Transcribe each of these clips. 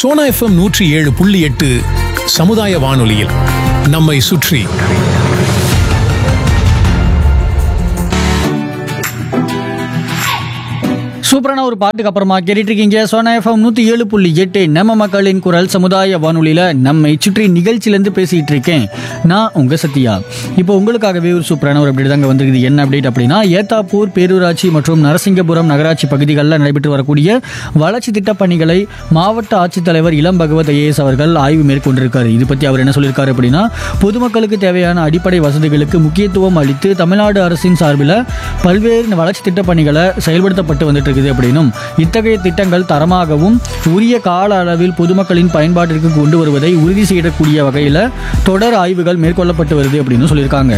Sona FM நூற்றி ஏழு புள்ளி எட்டு சமுதாய வானொலியில் நம்மை சுற்றி சூப்பரான ஒரு பாட்டுக்கு அப்புறமா கேட்டுட்டு இருக்கீங்க சோனா எஃப்எம் நூற்றி ஏழு புள்ளி எட்டு நம்ம மக்களின் குரல் சமுதாய வானொலியில் நம்மை சுற்றி நிகழ்ச்சியிலேருந்து பேசிகிட்டு இருக்கேன் நான் உங்கள் சத்யா இப்போ உங்களுக்காகவே ஒரு சூப்பரான ஒரு அப்டேட் தாங்க வந்திருக்குது என்ன அப்டேட் அப்படின்னா ஏத்தாப்பூர் பேரூராட்சி மற்றும் நரசிங்கபுரம் நகராட்சி பகுதிகளில் நடைபெற்று வரக்கூடிய வளர்ச்சி திட்டப் பணிகளை மாவட்ட ஆட்சித்தலைவர் இளம் பகவத் ஐஏஎஸ் அவர்கள் ஆய்வு மேற்கொண்டிருக்காரு இது பற்றி அவர் என்ன சொல்லியிருக்காரு அப்படின்னா பொதுமக்களுக்கு தேவையான அடிப்படை வசதிகளுக்கு முக்கியத்துவம் அளித்து தமிழ்நாடு அரசின் சார்பில் பல்வேறு வளர்ச்சி திட்டப் பணிகளை செயல்படுத்தப்பட்டு வந்துட்டு இருக்குது அப்படின்னும் இத்தகைய திட்டங்கள் தரமாகவும் உரிய கால அளவில் பொதுமக்களின் பயன்பாட்டிற்கு கொண்டு வருவதை உறுதி செய்யக்கூடிய வகையில் தொடர் ஆய்வுகள் மேற்கொள்ளப்பட்டு வருது அப்படின்னு சொல்லியிருக்காங்க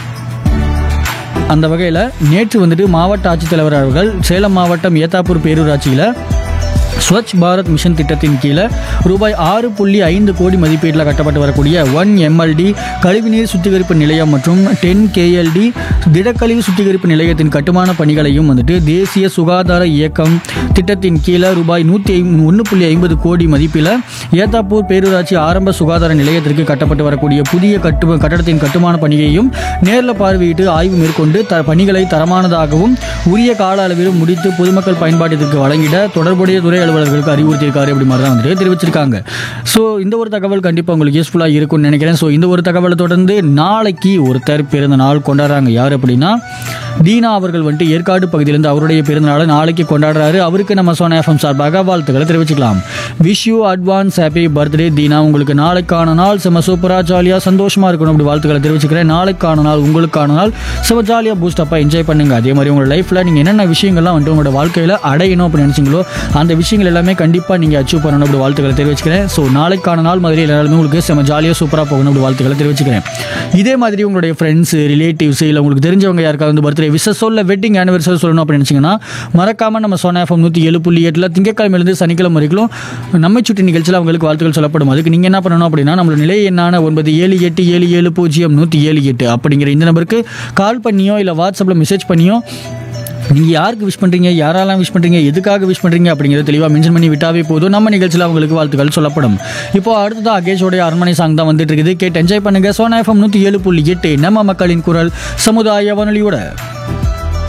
அந்த வகையில் நேற்று வந்துட்டு மாவட்ட ஆட்சித்தலைவர் அவர்கள் சேலம் மாவட்டம் ஏத்தாப்பூர் பேரூராட்சியில் ஸ்வச் பாரத் மிஷன் திட்டத்தின் கீழே ரூபாய் ஆறு புள்ளி ஐந்து கோடி மதிப்பீட்டில் கட்டப்பட்டு வரக்கூடிய ஒன் எம்எல்டி கழிவுநீர் சுத்திகரிப்பு நிலையம் மற்றும் டென் கேஎல்டி திடக்கழிவு சுத்திகரிப்பு நிலையத்தின் கட்டுமான பணிகளையும் வந்துட்டு தேசிய சுகாதார இயக்கம் திட்டத்தின் கீழே ரூபாய் நூற்றி ஒன்று புள்ளி ஐம்பது கோடி மதிப்பில் ஏத்தாப்பூர் பேரூராட்சி ஆரம்ப சுகாதார நிலையத்திற்கு கட்டப்பட்டு வரக்கூடிய புதிய கட்டு கட்டடத்தின் கட்டுமான பணியையும் நேரில் பார்வையிட்டு ஆய்வு மேற்கொண்டு த பணிகளை தரமானதாகவும் உரிய கால அளவிலும் முடித்து பொதுமக்கள் பயன்பாட்டிற்கு வழங்கிட தொடர்புடைய துறை அலுவலர்களுக்கு அறிவுறுத்தியிருக்காரு அப்படி மாதிரி தான் வந்துட்டு தெரிவிச்சிருக்காங்க ஸோ இந்த ஒரு தகவல் கண்டிப்பாக உங்களுக்கு யூஸ்ஃபுல்லாக இருக்கும்னு நினைக்கிறேன் ஸோ இந்த ஒரு தகவலை தொடர்ந்து நாளைக்கு ஒருத்தர் பிறந்த நாள் கொண்டாடுறாங்க யார் அப்படின்னா தீனா அவர்கள் வந்துட்டு ஏற்காடு பகுதியிலேருந்து அவருடைய பிறந்த நாளை நாளைக்கு கொண்டாடுறாரு அவருக்கு நம்ம சோனா எஃப்எம் சார்பாக வாழ்த்துக்களை தெரிவிச்சுக்கலாம் wish you advance happy birthday Deena உங்களுக்கு நாளைக்கான நாள் செம சூப்பராக ஜாலியாக சந்தோஷமாக இருக்கணும் அப்படி வாழ்த்துக்களை தெரிவிச்சுக்கிறேன் நாளைக்கான நாள் உங்களுக்கான நாள் செம ஜாலியாக பூஸ்ட் அப்பா என்ஜாய் பண்ணுங்க அதே மாதிரி உங்களோட லைஃப்பில் நீங்கள் என்னென்ன விஷயங்கள்லாம் வந்துட்டு உங்களோட வாழ்க்கையில் அடையணும் அப்படின்னு நினச்சிங்களோ அந்த விஷயங்கள் எல்லாமே கண்டிப்பாக நீங்கள் அச்சீவ் பண்ணணும் அப்படி வாழ்த்துக்களை தெரிவிச்சுக்கிறேன் ஸோ நாளைக்கான நாள் மாதிரி எல்லாருமே உங்களுக்கு செம ஜாலியாக சூப்பராக போகணும் அப்படி வாழ்த்துக்களை தெரிவிச்சுக்கிறேன் இதே மாதிரி உங்களுடைய ஃப்ரெண்ட்ஸ் ரிலேட்டிவ்ஸ் இல்லை உங்களுக்கு தெரிஞ்சவங்க யாருக்காவது வந்து பர்த்டே விஷஸ் சொல்ல வெட்டிங் ஆனிவர்சரி சொல்லணும் அப்படின்னு நினச்சிங்கன்னா மறக்காமல் நம்ம சோனா எஃப்எம் நூற்றி ஏழு புள்ளி எட்டில் திங்கக்கிழமையிலேருந்து சனிக்கிழமை வரைக்கும் நம்மை சுற்றி நிகழ்ச்சியில் அவங்களுக்கு வாழ்த்துக்கள் சொல்லப்படும் அதுக்கு நீங்கள் என்ன பண்ணணும் அப்படின்னா நம்மளோட நிலை எண்ணான ஒன்பது ஏழு எட்டு ஏழு ஏழு பூஜ்ஜியம் நூற்றி ஏழு எட்டு அப்படிங்கிற இந்த நம்பருக்கு கால் பண்ணியோ இல்லை வாட்ஸ்அப்பில் மெசேஜ் பண்ணியோ நீங்கள் யாருக்கு விஷ் பண்ணுறீங்க யாரெல்லாம் விஷ் பண்ணுறீங்க எதுக்காக விஷ் பண்ணுறீங்க அப்படிங்கிறத தெளிவாக மென்ஷன் பண்ணி விட்டாவே போதும் நம்ம நிகழ்ச்சியில் அவங்களுக்கு வாழ்த்துக்கள் சொல்லப்படும் இப்போ அடுத்ததான் அகேஷோடைய அரண்மனை சாங் தான் வந்துட்டு இருக்குது கேட்டு என்ஜாய் பண்ணுங்க சோனா எஃப்எம் நூற்றி ஏழு புள்ளி எட்டு நம்ம மக்களின் குரல் சமுதாய வானொலியோட